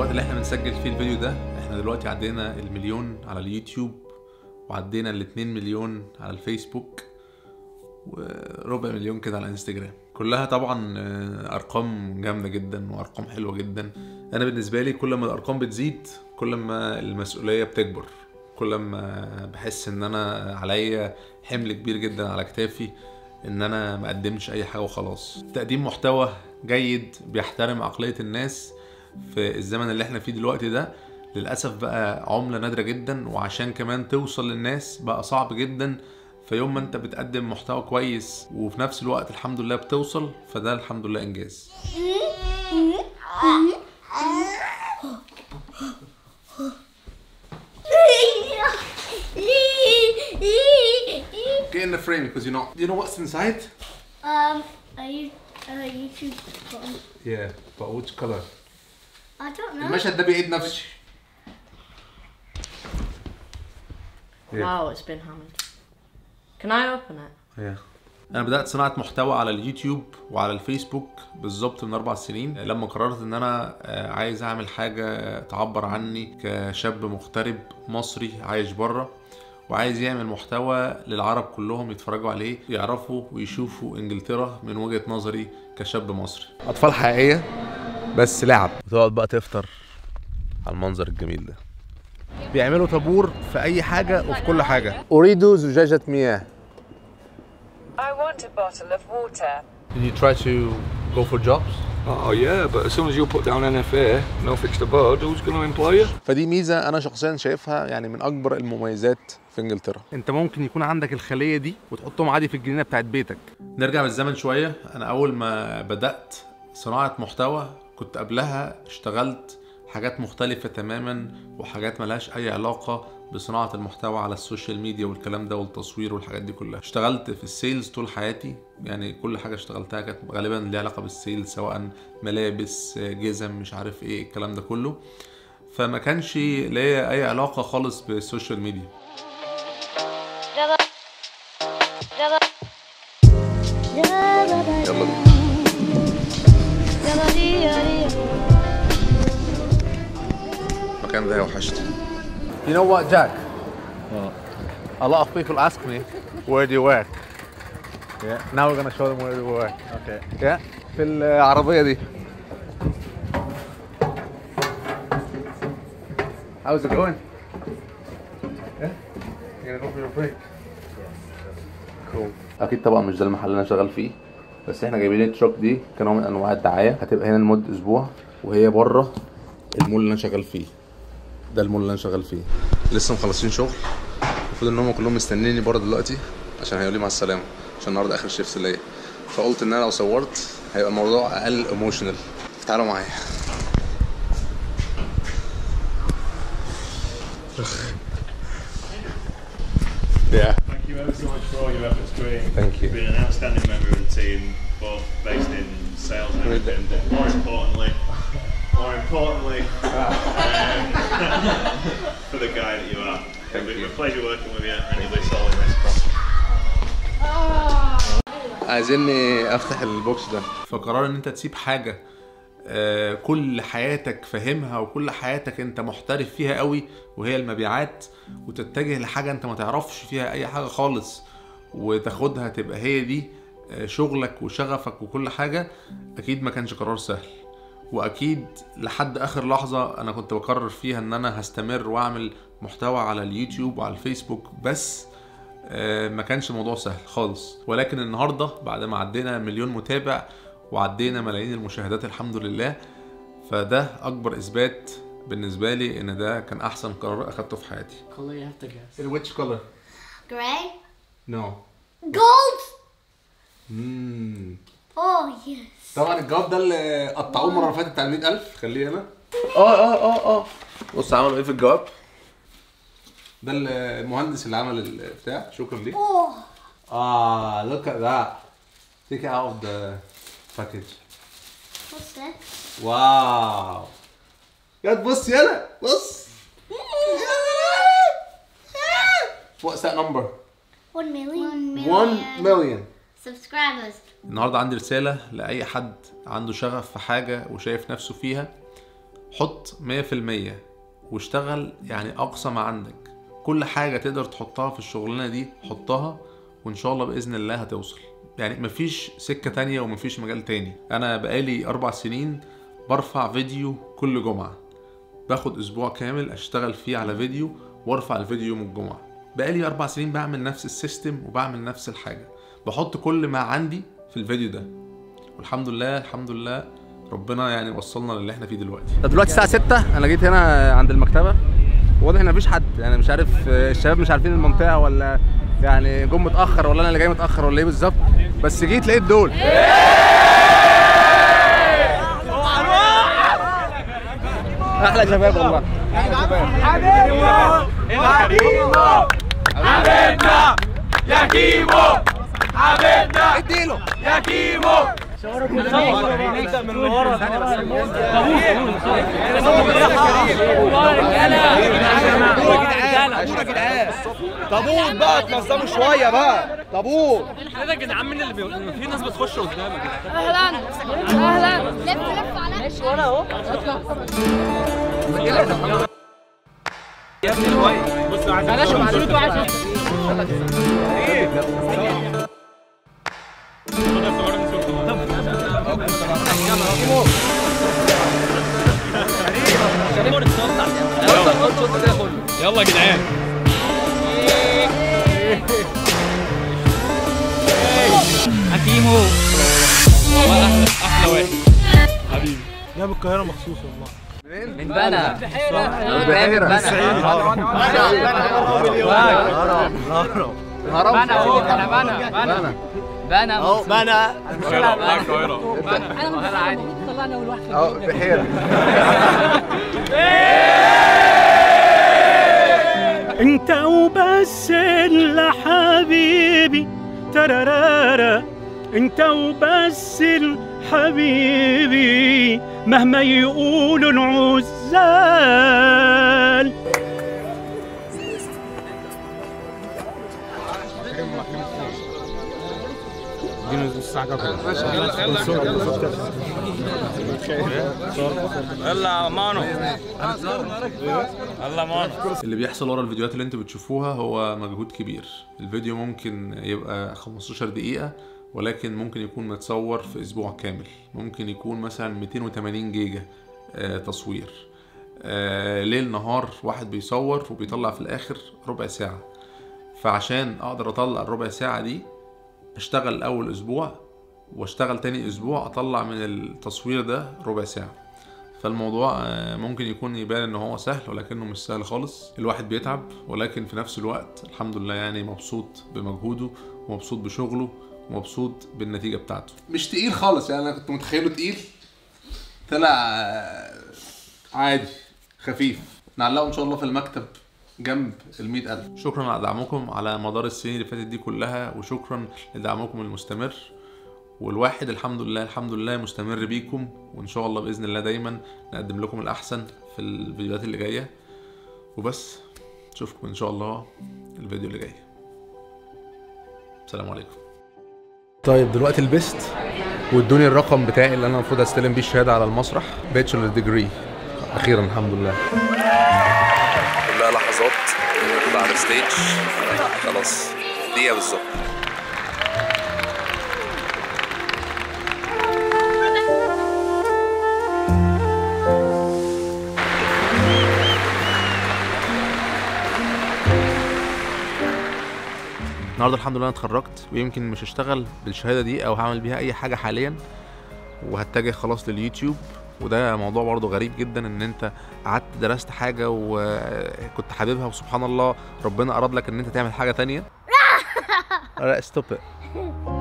الوقت اللي احنا بنسجل فيه الفيديو ده احنا دلوقتي عدينا المليون على اليوتيوب وعدينا الاتنين مليون على الفيسبوك وربع مليون كده على الانستجرام كلها طبعا آه، ارقام جامده جدا وارقام حلوه جدا انا بالنسبه لي كل ما الارقام بتزيد كل ما المسؤوليه بتكبر كل ما بحس ان انا عليا حمل كبير جدا على كتافي ان انا ما اقدمش اي حاجه وخلاص تقديم محتوى جيد بيحترم عقليه الناس في الزمن اللي احنا فيه دلوقتي ده للاسف بقى عمله نادره جدا وعشان كمان توصل للناس بقى صعب جدا فيوم ما انت بتقدم محتوى كويس وفي نفس الوقت الحمد لله بتوصل فده الحمد لله انجاز Get in the frame because you know you know what's inside? um, are you, uh, YouTube button? Yeah, but which color? I don't know. المشهد ده بيعيد نفسه. Yeah. Wow, it's been hammered. Can I open it? Yeah. انا بدات صناعه محتوى على اليوتيوب وعلى الفيسبوك بالظبط من اربع سنين لما قررت ان انا آه، عايز اعمل حاجه تعبر عني كشاب مغترب مصري عايش بره وعايز يعمل محتوى للعرب كلهم يتفرجوا عليه يعرفوا ويشوفوا انجلترا من وجهه نظري كشاب مصري اطفال حقيقيه بس لعب وتقعد بقى تفطر على المنظر الجميل ده بيعملوا طابور في اي حاجه وفي كل حاجه اريد زجاجه مياه I want a bottle of water. Did you try to go for jobs? Oh yeah, but as soon as you put down NFA, no fixed abode, who's going to employ you? فدي ميزه انا شخصيا شايفها يعني من اكبر المميزات في انجلترا انت ممكن يكون عندك الخليه دي وتحطهم عادي في الجنينه بتاعت بيتك نرجع بالزمن شويه انا اول ما بدات صناعه محتوى كنت قبلها اشتغلت حاجات مختلفة تماما وحاجات ملهاش أي علاقة بصناعة المحتوى على السوشيال ميديا والكلام ده والتصوير والحاجات دي كلها اشتغلت في السيلز طول حياتي يعني كل حاجة اشتغلتها كانت غالبا ليها علاقة بالسيلز سواء ملابس جزم مش عارف ايه الكلام ده كله فما كانش ليا أي علاقة خالص بالسوشيال ميديا يلا بينا المكان ده وحشتني You know what, Jack? A lot of people ask me, where do you work? Yeah. Now we're gonna show them where we work. Okay. Yeah. في العربية دي. How's it going? Yeah. You gonna go for your break? Cool. أكيد طبعا مش ده المحل اللي أنا شغال فيه بس احنا جايبين التروك دي كنوع من أنواع الدعاية هتبقى هنا لمدة أسبوع وهي بره المول اللي أنا شغال فيه. ده المول اللي انا شغال فيه لسه مخلصين شغل المفروض ان هم كلهم مستنيني بره دلوقتي عشان هيقولوا لي مع السلامه عشان النهارده اخر شيفت ليا فقلت ان انا لو صورت هيبقى الموضوع اقل ايموشنال تعالوا معايا Yeah. Thank you ever so much for all your efforts, Graham. Thank you. You've been an outstanding member of the team, both based in sales and everything. But more importantly, more importantly, um, for the guy that you are. Thank It's you. been a pleasure working with you, and you'll be solid this cross. عايزيني افتح البوكس ده فقرار ان انت تسيب حاجه آه، كل حياتك فاهمها وكل حياتك انت محترف فيها قوي وهي المبيعات وتتجه لحاجه انت ما تعرفش فيها اي حاجه خالص وتاخدها تبقى هي دي آه، شغلك وشغفك وكل حاجه اكيد ما كانش قرار سهل واكيد لحد اخر لحظه انا كنت بقرر فيها ان انا هستمر واعمل محتوى على اليوتيوب وعلى الفيسبوك بس آه، ما كانش الموضوع سهل خالص ولكن النهارده بعد ما عدينا مليون متابع وعدينا ملايين المشاهدات الحمد لله فده اكبر اثبات بالنسبه لي ان ده كان احسن قرار اخدته في حياتي Color you have to guess. In which color? Grey? No. Gold? مم. Oh, yes. طبعا الجواب ده اللي قطعوه المره اللي فاتت بتاع ال 100000 خليه هنا اه اه اه اه بص عملوا ايه في الجواب ده المهندس اللي عمل البتاع شكرا ليه Oh, Ah, look at that. Take it out of the package. what's this? واو. يا تبص يلا بص. What's that number? One million. One 1 million. subscribers. النهارده عندي رسالة لأي حد عنده شغف في حاجة وشايف نفسه فيها حط 100% واشتغل يعني اقصى ما عندك كل حاجه تقدر تحطها في الشغلانه دي حطها وان شاء الله باذن الله هتوصل يعني مفيش سكه تانية ومفيش مجال تاني انا بقالي اربع سنين برفع فيديو كل جمعه باخد اسبوع كامل اشتغل فيه على فيديو وارفع الفيديو يوم الجمعه بقالي اربع سنين بعمل نفس السيستم وبعمل نفس الحاجه بحط كل ما عندي في الفيديو ده والحمد لله الحمد لله ربنا يعني وصلنا للي احنا فيه دلوقتي دلوقتي الساعة 6 أنا جيت هنا عند المكتبة واضح إن مفيش حد يعني مش عارف آه، الشباب مش عارفين المنطقة ولا يعني جم متأخر ولا أنا اللي جاي متأخر ولا إيه بالظبط بس جيت لقيت دول أحلى شباب والله أحلى شباب طابور بقى تنظموا شوية بقى طابور اهلا اهلا لف لف على ماشي ورا اهو من بنا بحيرة بنا هو انا بنا بنا بنا اهو بنا انا عادي أهو بحيرة انت وبس اللي حبيبي ترارارا انت وبس حبيبي مهما يقولوا العزال اللي بيحصل ورا الفيديوهات اللي انتوا بتشوفوها هو مجهود كبير الفيديو ممكن يبقى 15 دقيقة ولكن ممكن يكون متصور في اسبوع كامل ممكن يكون مثلا 280 جيجا آه، تصوير آه، ليل نهار واحد بيصور وبيطلع في الاخر ربع ساعة فعشان اقدر اطلع الربع ساعة دي اشتغل اول اسبوع واشتغل تاني اسبوع اطلع من التصوير ده ربع ساعة فالموضوع آه، ممكن يكون يبان ان هو سهل ولكنه مش سهل خالص الواحد بيتعب ولكن في نفس الوقت الحمد لله يعني مبسوط بمجهوده ومبسوط بشغله ومبسوط بالنتيجة بتاعته مش تقيل خالص يعني انا كنت متخيله تقيل طلع آه، عادي خفيف نعلقه ان شاء الله في المكتب جنب ال ألف شكرا على دعمكم على مدار السنين اللي فاتت دي كلها وشكرا لدعمكم المستمر والواحد الحمد لله الحمد لله مستمر بيكم وان شاء الله باذن الله دايما نقدم لكم الاحسن في الفيديوهات اللي جايه وبس اشوفكم ان شاء الله الفيديو اللي جاي السلام عليكم طيب دلوقتي لبست وادوني الرقم بتاعي اللي انا المفروض استلم بيه الشهاده على المسرح باتشلر ديجري اخيرا الحمد لله كلها لحظات كده على الستيج خلاص دقيقه بالظبط النهارده الحمد لله انا اتخرجت ويمكن مش هشتغل بالشهاده دي او هعمل بيها اي حاجه حاليا وهتجه خلاص لليوتيوب وده موضوع برضه غريب جدا ان انت قعدت درست حاجه وكنت حاببها وسبحان الله ربنا اراد لك ان انت تعمل حاجه تانية لا ستوب